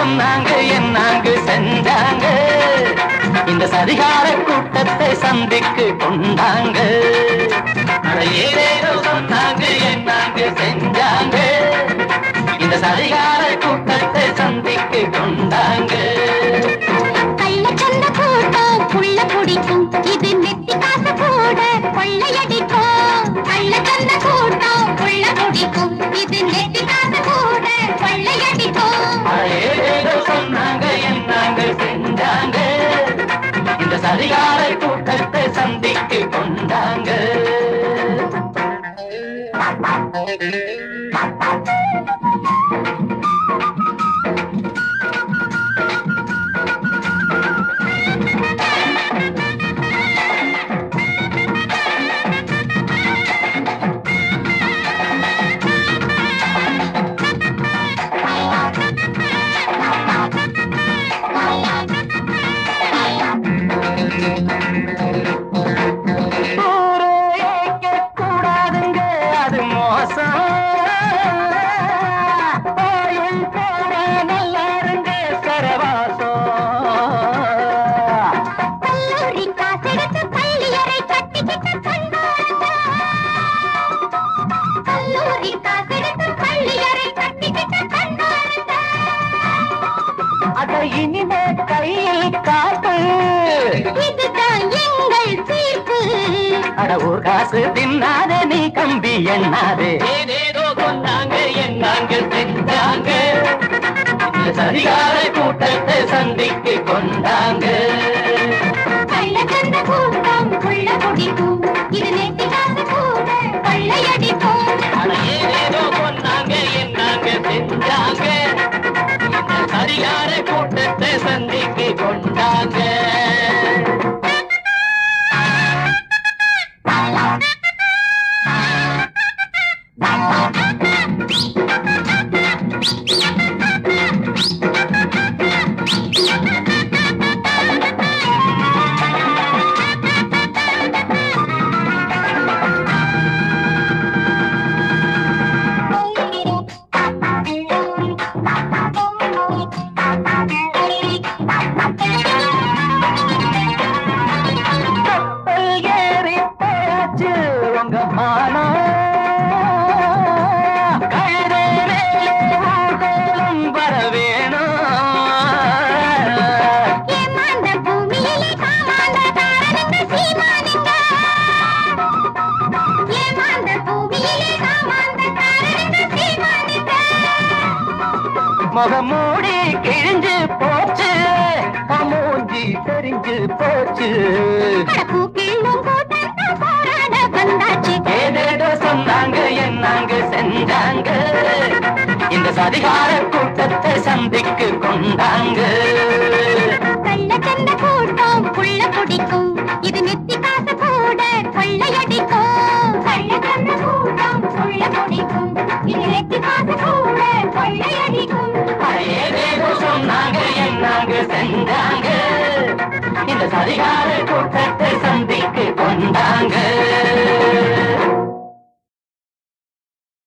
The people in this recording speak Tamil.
சொன்னாங்க என்னாங்க செஞ்சாங்க இந்த சரிகார கூட்டத்தை சந்திக்கு கொண்டாங்க அட ஏதேதோ சொன்னாங்க என்னாங்க செஞ்சாங்க இந்த சரிகார கூட்டத்தை சந்திக்கு கொண்டாங்க கள்ளச்சந்த கூட்டம் புள்ள குடிக்கும் இது நெத்தி காசு கூட கொள்ளையடிக்கும் கள்ளச்சந்த கூட்டம் புள்ள குடிக்கும் இது நெத்தி காசு கூட கொள்ளையடிக்கும் அட ஏதேதோ சொன்னாங்க என்னாங்க செஞ்சாங்க இந்த சரிகார கூட்டத்தை சந்திக்கு கொண்டாங்க ஊரே கூடாதுங்க அது மோசம் கோயில் போற நல்லா இருங்க சரவாசம் கல்லூரி காசெடுத்து பள்ளியறை கட்டிக்கிட்ட கண்ணாங்க கல்லூரி காசெடுத்து பள்ளியறை கட்டிக்கிட்ட கண்ணாங்க அத இனிமே கையில் காப்பு இதுதான் எங்கள் தீர்ப்பு அட ஒரு காசு தின்னாத நீ கம்பி எண்ணாதே ஏதேதோ கொண்டாங்க என்னாங்க செஞ்சாங்க இந்த சரிகார கூட்டத்தை சந்திக்கு கொண்டாங்க கள்ளச்சந்த கூட்டம் புள்ள குடிக்கும் இது நெத்தி காசு கூட கொள்ளையடிக்கும் அட ஏதேதோ கொண்டாங்க என்னாங்க செஞ்சாங்க இந்த சரிகார கூட்டத்தை சந்திக்கு கொண்டாங்க கப்பல் ஏறி போச்சு உங்க மானம் கழுதை மேலே ஊர்வலம் வர வேணும் ஏமாந்த பூமியிலே காமாந்த காரணங்க சீமானுங்க ஏமாந்த பூமியிலே காமாந்த காரணங்க சீமானுங்க முகம் மூடி கிழிஞ்சு போச்சு மூஞ்சி தெரிஞ்சு போச்சு கடப்பு கிள்ளும் கூட்டம் போராட வந்தாச்சு ஏதேதோ சொன்னாங்க என்னாங்க செஞ்சாங்க இந்த சரிகார கூட்டத்தை சந்திக்கு கொண்டாங்க கள்ளச்சந்த கூட்டம் புள்ள குடிக்கும் இது நெத்தி காசு கூட கொள்ளையடிக்கும் கள்ளச்சந்த கூட்டம் புள்ள குடிக்கும் இது நெத்தி காசு கூட கொள்ளையடிக்கும் ஏதேதோ சொன்னாங்க என்னாங்க செஞ்சாங்க இந்த சரிகார கூட்டத்தை